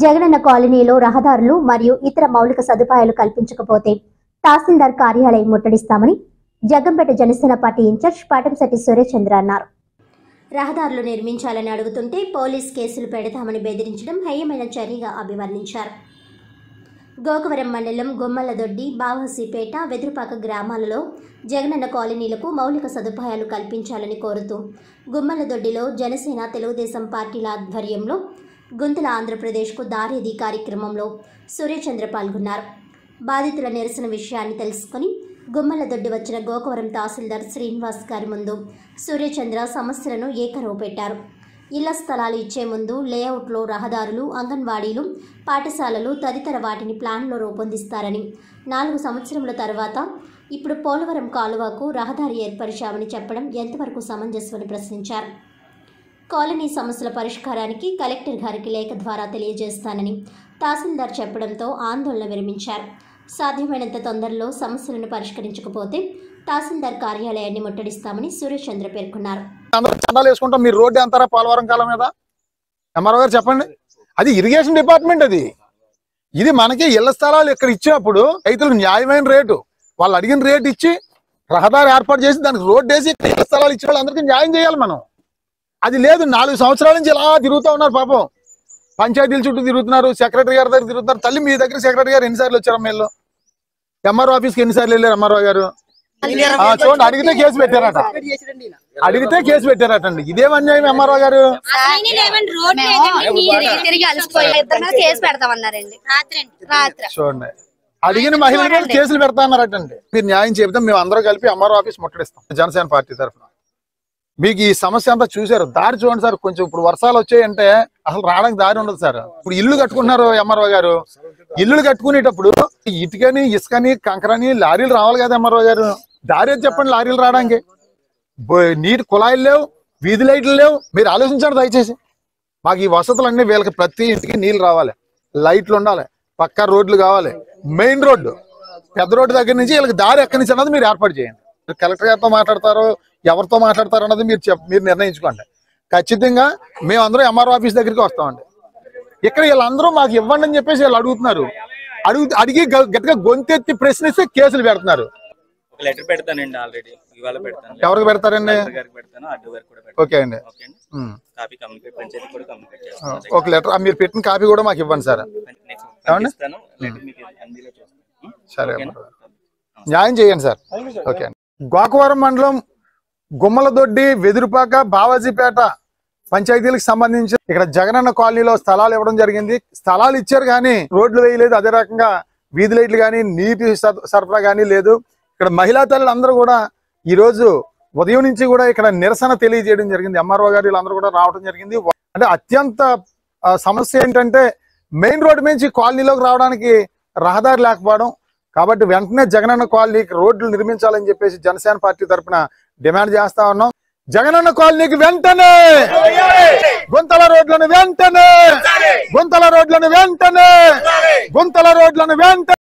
జగనన్న కాలనీలో రహదారులు మరియు ఇతర మౌలిక సదుపాయాలు కల్పించకపోతే తహసీల్దార్ కార్యాలయం ముట్టడిస్తామని జగంపేట జనసేన పార్టీ ఇన్ఛార్జ్ పాటంశెట్టి సురేష్ అన్నారు రహదారులు నిర్మించాలని అడుగుతుంటే పోలీస్ కేసులు పెడతామని బెదిరించడం హేయమైన చర్యగా అభివర్ణించారు గోకవరం మండలం గుమ్మలదొడ్డి బావసిపేట వెదురుపాక గ్రామాలలో జగనన్న కాలనీలకు మౌలిక సదుపాయాలు కల్పించాలని కోరుతూ గుమ్మలదొడ్డిలో జనసేన తెలుగుదేశం పార్టీల ఆధ్వర్యంలో గుంతల ఆంధ్రప్రదేశ్కు దారేది కార్యక్రమంలో సూర్యచంద్ర పాల్గొన్నారు బాధితుల నిరసన విషయాన్ని తెలుసుకుని గుమ్మలదొడ్డి వచ్చిన గోకవరం తహసీల్దార్ శ్రీనివాస్ గారి ముందు సూర్యచంద్ర సమస్యలను ఏకరవు పెట్టారు ఇళ్ల స్థలాలు ఇచ్చే ముందు లేఅవుట్లో రహదారులు అంగన్వాడీలు పాఠశాలలు తదితర వాటిని ప్లాన్లో రూపొందిస్తారని నాలుగు సంవత్సరముల తర్వాత ఇప్పుడు పోలవరం కాలువకు రహదారి ఏర్పరిచామని చెప్పడం ఎంతవరకు సమంజసమని ప్రశ్నించారు కాలనీ సమస్యల పరిష్కారానికి కలెక్టర్ గారికి లేఖ ద్వారా తెలియజేస్తానని తహసీల్దార్ చెప్పడంతో ఆందోళన విరమించారు సాధ్యమైనంత తొందరలో సమస్యలను పరిష్కరించకపోతే తహసీల్దార్ కార్యాలయాన్ని ముట్టడిస్తామని సురేష్ చంద్ర పేర్కొన్నారు అందరూ చందాలు వేసుకుంటాం మీరు రోడ్డు ఎంతారా పోలవరం కాలం మీద ఎంఆర్ఓ గారు చెప్పండి అది ఇరిగేషన్ డిపార్ట్మెంట్ అది ఇది మనకి ఇళ్ల స్థలాలు ఇక్కడ ఇచ్చినప్పుడు రైతులకు న్యాయమైన రేటు వాళ్ళు అడిగిన రేటు ఇచ్చి రహదారి ఏర్పాటు చేసి దానికి రోడ్డు వేసి ఇక్కడ ఇళ్ల స్థలాలు ఇచ్చిన వాళ్ళందరికీ న్యాయం చేయాలి మనం అది లేదు నాలుగు సంవత్సరాల నుంచి ఇలా తిరుగుతూ ఉన్నారు పాపం పంచాయతీల చుట్టూ తిరుగుతున్నారు సెక్రటరీ గారి దగ్గర తిరుగుతున్నారు తల్లి మీ దగ్గర సెక్రటరీ గారు ఎన్నిసార్లు వచ్చారు మీరు ఎంఆర్ఓ ఆఫీస్కి ఎన్నిసార్లు వెళ్ళారు ఎంఆర్ఓ గారు ఆ, చూడండి అడిగితే కేసు పెట్టారట అడిగితే కేసు పెట్టారటండి ఇదేం అన్యాయం ఎంఆర్ఓ గారు తిరిగి తిరిగి అలసిపోయి ఇద్దరు మీద కేసు పెడతామన్నారండి రాత్రి చూడండి అడిగిన మహిళల మీద కేసులు పెడతా అన్నారటండి మీరు న్యాయం చెబితే మేము అందరూ కలిపి ఎంఆర్ఓ ఆఫీస్ ముట్టడిస్తాం జనసేన పార్టీ తరఫున మీకు ఈ సమస్య అంతా చూశారు దారి చూడండి సార్ కొంచెం ఇప్పుడు వర్షాలు వచ్చాయంటే అసలు రావడానికి దారి ఉండదు సార్ ఇప్పుడు ఇల్లు కట్టుకున్నారు ఎంఆర్ఓ గారు ఇల్లులు కట్టుకునేటప్పుడు ఇటుకని ఇసుకని కంకరని లారీలు రావాలి కదా ఎంఆర్ఓ గారు దారి ఏది చెప్పండి లారీలు రావడానికి బో- నీటి కుళాయిలు లేవు వీధి లైట్లు లేవు మీరు ఆలోచించండి దయచేసి మాకు ఈ వసతులన్నీ వీళ్ళకి ప్రతి ఇంటికి నీళ్లు రావాలి లైట్లు ఉండాలి పక్కా రోడ్లు కావాలి మెయిన్ రోడ్డు పెద్ద రోడ్డు దగ్గర నుంచి వీళ్ళకి దారి ఎక్కడి నుంచి అన్నది మీరు ఏర్పాటు చేయండి మీరు కలెక్టర్ గారితో మాట్లాడతారో ఎవరితో మాట్లాడతారో అన్నది మీరు చెప్ మీరు నిర్ణయించుకోండి ఖచ్చితంగా మేమందరం ఎంఆర్ఓ ఆఫీస్ దగ్గరికి వస్తామండి ఇక్కడ వీళ్ళందరూ మాకు ఇవ్వండి అని చెప్పేసి వీళ్ళు అడుగుతున్నారు అడుగు అడిగి గ- గట్టిగా గొంతెత్తి ప్రశ్నిస్తే కేసులు పెడుతున్నారు ఒక లెటర్ పెడతానండి ఆల్రెడీ ఇవాళ పెడతాను ఎవరికి పెడతారండి కలెక్టర్ గారికి పెడతాను అడ్డు గారికి కూడా పెడతాను ఓకే అండి ఓకే అండి ఉమ్. కాపీ కమ్యూనికేట్ పంచాయతీ కూడా కమ్యూనికేట్ ఆ, చేస్తాను ఒక లెటర్ మీరు పెట్టిన కాపీ కూడా మాకు ఇవ్వండి సార్ నెక్స్ట్ ఏమండి? పంపిస్తాను లెటర్ మీకు అందులో చూస్తాను సరే ఓకేనా? న్యాయం చేయండి సార్ ఓకే అండి గోకవరం మండలం గుమ్మలదొడ్డి వెదురుపాక బావాజీపేట పంచాయతీలకు సంబంధించి ఇక్కడ జగనన్న కాలనీలో స్థలాలు ఇవ్వడం జరిగింది స్థలాలు ఇచ్చారు కానీ రోడ్లు వేయలేదు అదే రకంగా వీధి లైట్లు కానీ నీటి సర- సరఫరా కానీ లేదు ఇక్కడ మహిళా తల్లులు అందరూ కూడా ఈ రోజు ఉదయం నుంచి కూడా ఇక్కడ నిరసన తెలియజేయడం జరిగింది ఎంఆర్ఓ గారు వీళ్ళందరూ కూడా రావడం జరిగింది అంటే అత్యంత ఆ, సమస్య ఏంటంటే మెయిన్ రోడ్డు నుంచి కాలనీలోకి రావడానికి రహదారి లేకపోవడం కాబట్టి వెంటనే జగనన్న కాలనీకి రోడ్లు నిర్మించాలని చెప్పేసి జనసేన పార్టీ తరఫున డిమాండ్ చేస్తా ఉన్నాం జగనన్న కాలనీకి వెంటనే గుంతల రోడ్లను వెంటనే గుంతల రోడ్లను వెంటనే గుంతల రోడ్లను వెంటనే